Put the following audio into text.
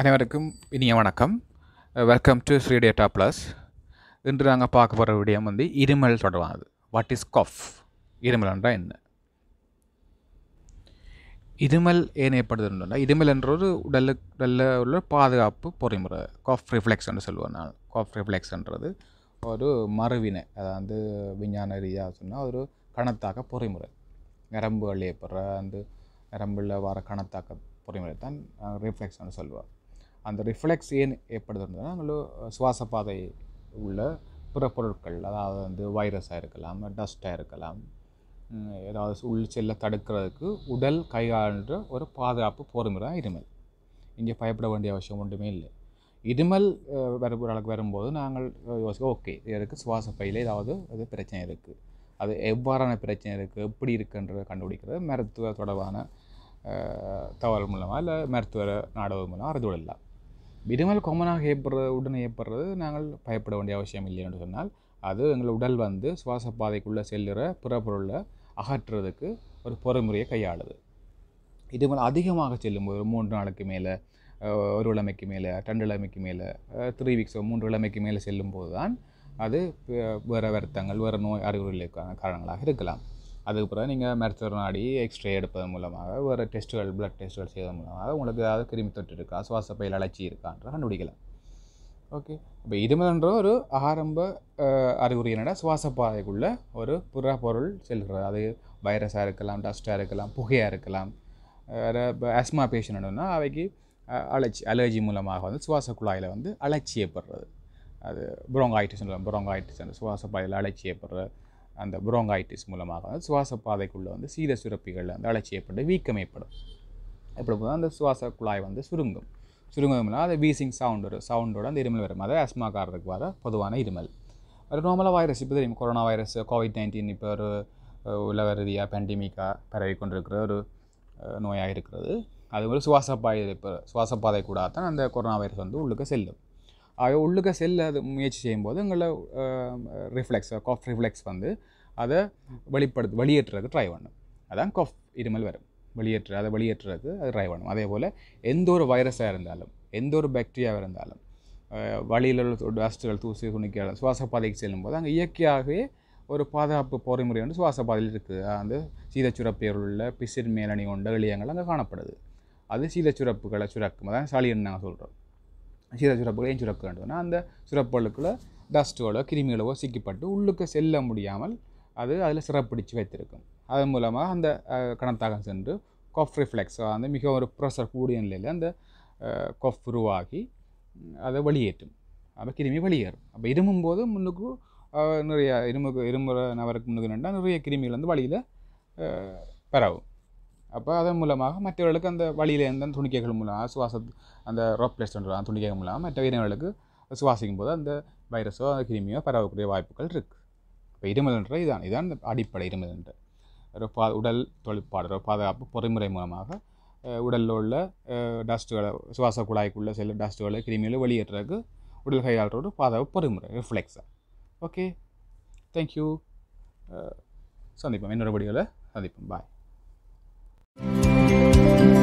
அனைவருக்கும் இனிய வணக்கம் welcome to Sri data plus இன்று நாங்கள் பார்க்க போகிற விடயம் வந்து இருமல் தொடர்பானது வாட் இஸ் கஃப் இருமல் என்றால் என்ன இருமல் ஏன் ஏற்படுதுன்னா இருமல் என்ற ஒரு உடலுக்கு உடலில் உள்ள பாதுகாப்பு பொறிமுறை காஃப் ரிஃப்ளெக்ஸ்ன்னு சொல்லுவேன் நான் காஃப் ரிஃப்ளெக்ஸ்ன்றது ஒரு மறுவினை அதாவது விஞ்ஞான ரீதியாக சொன்னால் ஒரு கணத்தாக்க பொறிமுறை நரம்புகள் ஏற்படுற அந்த நரம்பில் வர கணத்தாக்க பொறிமுறை தான் ரிஃப்ளெக்ஸ்னு சொல்லுவார் அந்த ரிஃப்ளெக்ஸ் ஏன் ஏற்படுதுன்னா உங்களுக்கு சுவாச பாதை உள்ள பிற பொருட்கள் அதாவது வந்து வைரஸாக இருக்கலாம் டஸ்ட்டாக இருக்கலாம் உம், ஏதாவது உள் செல்ல தடுக்கிறதுக்கு உடல் கையாளுன்ற ஒரு பாதுகாப்பு பொறுமுறை தான் இருமல் இங்கே பயப்பட வேண்டிய அவசியம் ஒன்றுமே இல்லை இருமல் அஹ், வர ஒரு அளவுக்கு வரும்போது நாங்கள் யோசிக்க ஓகே இதற்கு சுவாச பையில் ஏதாவது அது பிரச்சனை இருக்குது அது எவ்வாறான பிரச்சனை இருக்குது எப்படி இருக்குன்றதை கண்டுபிடிக்கிறது மருத்துவ தொடர்பான அஹ், தகவல் மூலமாக இல்லை மருத்துவ நாடகம் மூலம் அறிந்து கொள்ளலாம் இருமல் காமனாக ஏற்படுறது உடனே ஏற்படுறது நாங்கள் பயப்பட வேண்டிய அவசியம் இல்லை என்று சொன்னால் அது எங்கள் உடல் வந்து சுவாச பாதைக்குள்ளே செல்லுற பிற பொருளை அகற்றுறதுக்கு ஒரு பொறுமுறையை கையாளுது இருமல் அதிகமாக செல்லும்போது ஒரு மூன்று நாளுக்கு மேலே ஒரு இளமைக்கு மேலே ரெண்டு இளமைக்கு மேலே த்ரீ வீக்ஸ் மூன்று இளமைக்கு மேலே செல்லும்போது தான் அது ப- வேறு வருத்தங்கள் வேறு நோய் அறிகுறிகளுக்கான காரணங்களாக இருக்கலாம் அதுக்கு பிறகு நீங்கள் மருத்துவர் நாடி எக்ஸ்ரே எடுப்பதன் மூலமாக வேறு டெஸ்ட்டுகள் பிளட் டெஸ்ட்டுகள் செய்வதன் மூலமாக உங்களுக்கு ஏதாவது கிருமி தொற்று இருக்கா சுவாச பையில் அலர்ச்சி இருக்கான்ற கண்டுபிடிக்கலாம் ஓகே இப்போ இருமல்ன்ற ஒரு ஆரம்ப அஹ், அறிகுறி என்னடா சுவாச பாதைக்குள்ளே ஒரு புற பொருள் செல்கிறது அது வைரஸாக இருக்கலாம் டஸ்ட்டாக இருக்கலாம் புகையாக இருக்கலாம் இப்போ ஆஸ்மா பேஷண்ட்னா அவைக்கு அஹ், அலர்ச்சி அலர்ஜி மூலமாக வந்து சுவாச குழாயில் வந்து அலர்ச்சி ஏற்படுறது அது புரோங்காய்டிஸ் புரோங்காய்டிஸ் அந்த சுவாச பாதையில் அலர்ச்சி ஏற்படுற அந்த புரோங்காய்டிஸ் மூலமாக வந்து சுவாச பாதைக்குள்ளே வந்து சீத சுரப்பிகளில் வந்து அலர்ச்சி ஏற்பட்டு வீக்கம் ஏற்படும் எப்படி போது அந்த சுவாச குழாய் வந்து சுருங்கும் சுருங்கும்னா அது வீசிங் சவுண்ட் ஒரு சவுண்டோட அந்த இருமல் வரும் அது ஆஸ்மாக்காரருக்கு வர பொதுவான இருமல் ஒரு நார்மலாக வைரஸ் இப்போ தெரியும் கொரோனா வைரஸ் கோவிட் நைன்டீன் இப்போ ஒரு அஹ், உலக ரீதியாக பேண்டமிக்காக பரவி கொண்டிருக்கிற ஒரு அஹ், நோயாக இருக்கிறது அது ஒரு சுவாச பாதை இப்போ சுவாச பாதை கூட தான் அந்த கொரோனா வைரஸ் வந்து உள்ளுக்கு செல்லும் ஆக உள்ளுக்கு செல்ல அது முயற்சி செய்யும்போது எங்களை ரிஃப்ளெக்ஸ் காஃப் ரிஃப்ளெக்ஸ் வந்து அதை வெளிப்படுத்து வெளியேற்றுறதுக்கு ட்ரை பண்ணும் அதான் காஃப் இருமல் வரும் வெளியேற்று அதை வெளியேற்றுறதுக்கு அது ட்ரை பண்ணும் அதே போல் எந்த ஒரு வைரஸாக இருந்தாலும் எந்த ஒரு பாக்டீரியாவாக இருந்தாலும் அஹ், வழியில் உள்ள டஸ்ட்டுகள் தூசி துணிக்கைகள் சுவாச பாதைக்கு செல்லும்போது அங்கே இயற்கையாகவே ஒரு பாதுகாப்பு பொறிமுறை வந்து சுவாச பாதையில் இருக்குது அந்த சீதச்சுரப்பியல் உள்ள பிசிர் மேலணி கொண்ட எளியங்கள் அங்கே காணப்படுது அது சீதச்சுரப்புகளை சுரக்கும் அதான் சளின்னு நாங்கள் சொல்கிறோம் சீத சுரப்புகளை ஏன் சுரக்க வேண்டும்னா அந்த சுரப்புகளுக்குள்ள டஸ்ட்டோட கிருமிகளோ சிக்கிப்பட்டு உள்ளுக்கு செல்ல முடியாமல் அது அதில் சிறப்பிடிச்சு வைத்திருக்கும் அதன் மூலமாக அந்த அஹ், கணத்தாகம் சென்று கொஃப் ரிஃப்ளெக்ஸ் அந்த மிக ஒரு ப்ரெஷர் கூடிய நிலையில் அந்த கொஃப் உருவாகி ம், அதை வெளியேற்றும் அப்போ கிருமி வெளியேறும் அப்போ இருமும்போது முன்னுக்கு அஹ், நிறைய இருமுக்கு இருமுற நபருக்கு முன்னுக்கு நின்றா நிறைய கிருமிகள் வந்து வழியில் பரவும் அப்போ அதன் மூலமாக மற்றவர்களுக்கு அந்த வழியில் இருந்த துணிக்கைகள் மூலமாக சுவாச அந்த ரோப்ளேஸ் அந்த துணிக்கைகள் மூலமாக மற்ற உயிரினங்களுக்கு சுவாசிக்கும் போது அந்த வைரஸோ அந்த கிருமியோ பரவக்கூடிய வாய்ப்புகள் இருக்குது இப்போ இருமல்ன்ற இதான் இதான் இந்த அடிப்படை இருமல்ன்ற ஒரு பா உடல் தொழிற்பாடு ஒரு பாதுகாப்பு பொறிமுறை மூலமாக அஹ், உடலில் உள்ள டஸ்ட்டுகளை சுவாச குழாய்க்குள்ளே செல்ல டஸ்ட்டுகளை கிருமிகளை வெளியேற்றுறதுக்கு உடல் கையாளுற ஒரு பாதுகாப்பு பொறிமுறை ரிஃப்ளெக்ஸாக ஓகே தேங்க்யூ சந்திப்போம் இன்னொரு வீடியோவில் சந்திப்போம் பாய்